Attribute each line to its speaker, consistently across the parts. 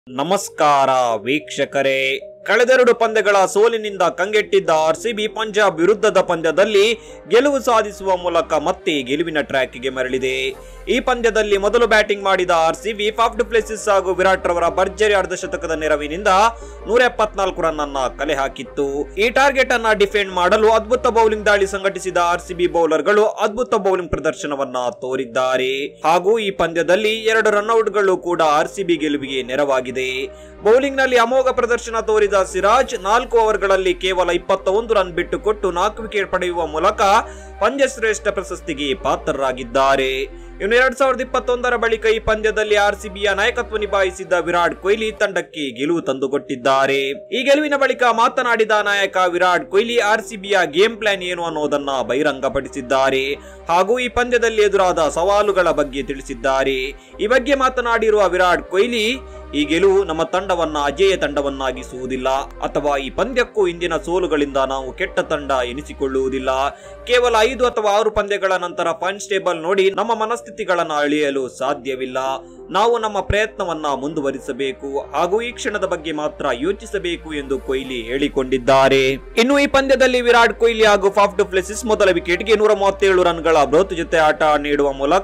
Speaker 1: ನಮಸ್ಕಾರ ವೀಕ್ಷಕರೇ ಕಳೆದೆರಡು ಪಂದ್ಯಗಳ ಸೋಲಿನಿಂದ ಕಂಗೆಟ್ಟಿದ್ದ ಆರ್ಸಿಬಿ ಪಂಜಾಬ್ ವಿರುದ್ಧದ ಪಂದ್ಯದಲ್ಲಿ ಗೆಲುವು ಸಾಧಿಸುವ ಮೂಲಕ ಮತ್ತೆ ಗೆಲುವಿನ ಟ್ರ್ಯಾಕ್ಗೆ ಮರಳಿದೆ ಈ ಪಂದ್ಯದಲ್ಲಿ ಮೊದಲು ಬ್ಯಾಟಿಂಗ್ ಮಾಡಿದ ಆರ್ಸಿಬಿ ಫಾಫ್ ಡುಪ್ಲೆಸಿಸ್ ಹಾಗೂ ವಿರಾಟ್ ರವರ ಭರ್ಜರಿ ಅರ್ಧಶತಕದ ನೆರವಿನಿಂದ ನೂರ ಎಪ್ಪತ್ನಾಲ್ಕು ರನ್ ಅನ್ನ ಕಲೆ ಹಾಕಿತ್ತು ಈ ಟಾರ್ಗೆಟ್ ಅನ್ನ ಡಿಫೆಂಡ್ ಮಾಡಲು ಅದ್ಭುತ ಬೌಲಿಂಗ್ ದಾಳಿ ಸಂಘಟಿಸಿದ ಆರ್ಸಿಬಿ ಬೌಲರ್ಗಳು ಅದ್ಭುತ ಬೌಲಿಂಗ್ ಪ್ರದರ್ಶನವನ್ನ ತೋರಿದ್ದಾರೆ ಹಾಗೂ ಈ ಪಂದ್ಯದಲ್ಲಿ ಎರಡು ರನ್ಔಟ್ಗಳು ಕೂಡ ಆರ್ಸಿಬಿ ಗೆಲುವಿಗೆ ನೆರವಾಗಿದೆ ಬೌಲಿಂಗ್ ನಲ್ಲಿ ಅಮೋಘ ಪ್ರದರ್ಶನ ತೋರಿದ ಸಿರಾಜ್ ನಾಲ್ಕು ಓವರ್ಗಳಲ್ಲಿ ಕೇವಲ ಇಪ್ಪತ್ತ ಒಂದು ರನ್ ಬಿಟ್ಟುಕೊಟ್ಟು ನಾಲ್ಕು ವಿಕೆಟ್ ಪಡೆಯುವ ಮೂಲಕ ಪಂದ್ಯಶ್ರೇಷ್ಠ ಪ್ರಶಸ್ತಿಗೆ ಪಾತ್ರರಾಗಿದ್ದಾರೆ ಇನ್ನು ಎರಡ್ ಸಾವಿರದ ಇಪ್ಪತ್ತೊಂದರ ಬಳಿಕ ಈ ಪಂದ್ಯದಲ್ಲಿ ಆರ್ಸಿಬಿಯ ನಾಯಕತ್ವ ನಿಭಾಯಿಸಿದ್ದ ವಿರಾಟ್ ಕೊಹ್ಲಿ ತಂಡಕ್ಕೆ ಗೆಲುವು ತಂದುಕೊಟ್ಟಿದ್ದಾರೆ ಈ ಗೆಲುವಿನ ಬಳಿಕ ಮಾತನಾಡಿದ ನಾಯಕ ವಿರಾಟ್ ಕೊಹ್ಲಿ ಆರ್ಸಿಬಿಯ ಗೇಮ್ ಪ್ಲಾನ್ ಏನು ಅನ್ನೋದನ್ನ ಬಹಿರಂಗಪಡಿಸಿದ್ದಾರೆ ಹಾಗೂ ಈ ಪಂದ್ಯದಲ್ಲಿ ಎದುರಾದ ಸವಾಲುಗಳ ಬಗ್ಗೆ ತಿಳಿಸಿದ್ದಾರೆ ಈ ಬಗ್ಗೆ ಮಾತನಾಡಿರುವ ವಿರಾಟ್ ಕೊಹ್ಲಿ ಈ ಗೆಲುವು ನಮ್ಮ ತಂಡವನ್ನ ಅಜೇಯ ತಂಡವನ್ನಾಗಿಸುವುದಿಲ್ಲ ಅಥವಾ ಈ ಪಂದ್ಯಕ್ಕೂ ಇಂದಿನ ಸೋಲುಗಳಿಂದ ನಾವು ಕೆಟ್ಟ ತಂಡ ಎನಿಸಿಕೊಳ್ಳುವುದಿಲ್ಲ ಕೇವಲ ಐದು ಅಥವಾ ಆರು ಪಂದ್ಯಗಳ ನಂತರ ಪಾಯಿಂಟ್ಸ್ ಟೇಬಲ್ ನೋಡಿ ನಮ್ಮ ಮನಸ್ಥಿತಿಗಳನ್ನ ಅಳಿಯಲು ಸಾಧ್ಯವಿಲ್ಲ ನಾವು ನಮ್ಮ ಪ್ರಯತ್ನವನ್ನ ಮುಂದುವರಿಸಬೇಕು ಹಾಗೂ ಈ ಕ್ಷಣದ ಬಗ್ಗೆ ಮಾತ್ರ ಯೋಚಿಸಬೇಕು ಎಂದು ಕೊಹ್ಲಿ ಹೇಳಿಕೊಂಡಿದ್ದಾರೆ ಇನ್ನು ಈ ಪಂದ್ಯದಲ್ಲಿ ವಿರಾಟ್ ಕೊಹ್ಲಿ ಹಾಗೂ ಫಾಫ್ ಡುಪ್ಲೆಸಿಸ್ ಮೊದಲ ವಿಕೆಟ್ಗೆ ನೂರ ಮೂವತ್ತೇಳು ರನ್ಗಳ ಬೃಹತ್ ಜೊತೆ ಆಟ ನೀಡುವ ಮೂಲಕ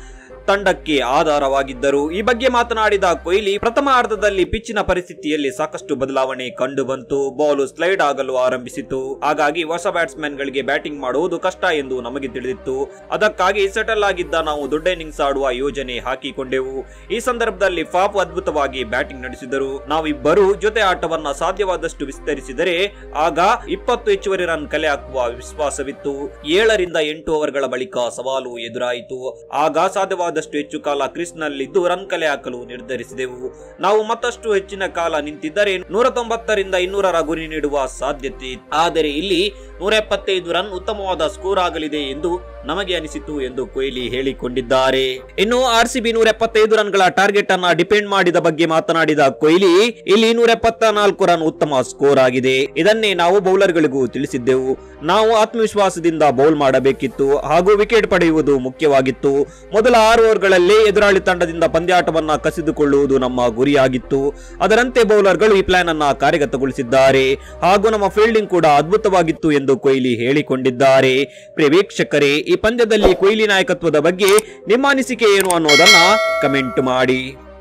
Speaker 1: ತಂಡಕ್ಕೆ ಆಧಾರವಾಗಿದ್ದರು ಈ ಬಗ್ಗೆ ಮಾತನಾಡಿದ ಕೊಹ್ಲಿ ಪ್ರಥಮ ಅರ್ಧದಲ್ಲಿ ಪಿಚ್ಚಿನ ಪರಿಸ್ಥಿತಿಯಲ್ಲಿ ಸಾಕಷ್ಟು ಬದಲಾವಣೆ ಕಂಡು ಬಂತು ಬಾಲ್ ಸ್ಲೈಡ್ ಆಗಲು ಆರಂಭಿಸಿತು ಹಾಗಾಗಿ ಹೊಸ ಬ್ಯಾಟ್ಸ್ಮನ್ ಗಳಿಗೆ ಬ್ಯಾಟಿಂಗ್ ಮಾಡುವುದು ಕಷ್ಟ ಎಂದು ನಮಗೆ ತಿಳಿದಿತ್ತು ಅದಕ್ಕಾಗಿ ಸೆಟಲ್ ಆಗಿದ್ದ ನಾವು ದೊಡ್ಡ ಇನ್ನಿಂಗ್ಸ್ ಆಡುವ ಯೋಜನೆ ಹಾಕಿಕೊಂಡೆವು ಈ ಸಂದರ್ಭದಲ್ಲಿ ಫಾಪ್ ಅದ್ಭುತವಾಗಿ ಬ್ಯಾಟಿಂಗ್ ನಡೆಸಿದರು ನಾವಿಬ್ಬರು ಜೊತೆ ಆಟವನ್ನ ಸಾಧ್ಯವಾದಷ್ಟು ವಿಸ್ತರಿಸಿದರೆ ಆಗ ಇಪ್ಪತ್ತು ಹೆಚ್ಚುವರಿ ರನ್ ಕಲೆ ಹಾಕುವ ವಿಶ್ವಾಸವಿತ್ತು ಏಳರಿಂದ ಎಂಟು ಓವರ್ಗಳ ಬಳಿಕ ಸವಾಲು ಎದುರಾಯಿತು ಆಗ ಸಾಧ್ಯವಾದಷ್ಟು ಹೆಚ್ಚು ಕಾಲ ಕ್ರೀಸ್ ನಲ್ಲಿದ್ದು ರನ್ ಕಲೆ ಹಾಕಲು ನಿರ್ಧರಿಸಿದೆವು ನಾವು ಮತ್ತಷ್ಟು ಹೆಚ್ಚಿನ ಕಾಲ ನಿಂತಿದ್ದರೆ ನೂರ ತೊಂಬತ್ತರಿಂದ ಇನ್ನೂರರ ಗುರಿ ನೀಡುವ ಸಾಧ್ಯತೆ ಆದರೆ ಇಲ್ಲಿ ನೂರ ಎಪ್ಪತ್ತೈದು ರನ್ ಉತ್ತಮವಾದ ಸ್ಕೋರ್ ಆಗಲಿದೆ ಎಂದು ನಮಗೆ ಅನಿಸಿತು ಎಂದು ಕೊಹ್ಲಿ ಹೇಳಿಕೊಂಡಿದ್ದಾರೆ ಇನ್ನು ಆರ್ ಸಿ ಬಿ ನೂರ ಎಪ್ಪತ್ತೈದು ರನ್ಗಳ ಟಾರ್ಗೆಟ್ ಅನ್ನ ಡಿಪೆಂಡ್ ಮಾಡಿದ ಬಗ್ಗೆ ಮಾತನಾಡಿದ ಕೊಹ್ಲಿ ಇಲ್ಲಿ ನೂರ ಎಪ್ಪತ್ತ ನಾಲ್ಕು ರನ್ ಉತ್ತಮ ಸ್ಕೋರ್ ಆಗಿದೆ ಇದನ್ನೇ ನಾವು ಬೌಲರ್ಗಳಿಗೂ ತಿಳಿಸಿದ್ದೆವು ನಾವು ಆತ್ಮವಿಶ್ವಾಸದಿಂದ ಬೌಲ್ ಮಾಡಬೇಕಿತ್ತು ಹಾಗೂ ವಿಕೆಟ್ ಪಡೆಯುವುದು ಮುಖ್ಯವಾಗಿತ್ತು ಮೊದಲ ಆರು ಓವರ್ಗಳಲ್ಲಿ ಎದುರಾಳಿ ತಂಡದಿಂದ ಪಂದ್ಯಾಟವನ್ನ ಕಸಿದುಕೊಳ್ಳುವುದು ನಮ್ಮ ಗುರಿಯಾಗಿತ್ತು ಅದರಂತೆ ಬೌಲರ್ಗಳು ಈ ಪ್ಲಾನ್ ಅನ್ನ ಕಾರ್ಯಗತಗೊಳಿಸಿದ್ದಾರೆ ಹಾಗೂ ನಮ್ಮ ಫೀಲ್ಡಿಂಗ್ ಕೂಡ ಅದ್ಭುತವಾಗಿತ್ತು ಎಂದು ಕೊಹ್ಲಿ ಹೇಳಿಕೊಂಡಿದ್ದಾರೆ ಪ್ರಿಯ ವೀಕ್ಷಕರೇ ಈ ಪಂದ್ಯದಲ್ಲಿ ಕೊಹ್ಲಿ ನಾಯಕತ್ವದ ಬಗ್ಗೆ ನಿಮ್ಮ ಅನಿಸಿಕೆ ಏನು ಅನ್ನೋದನ್ನ ಕಮೆಂಟ್ ಮಾಡಿ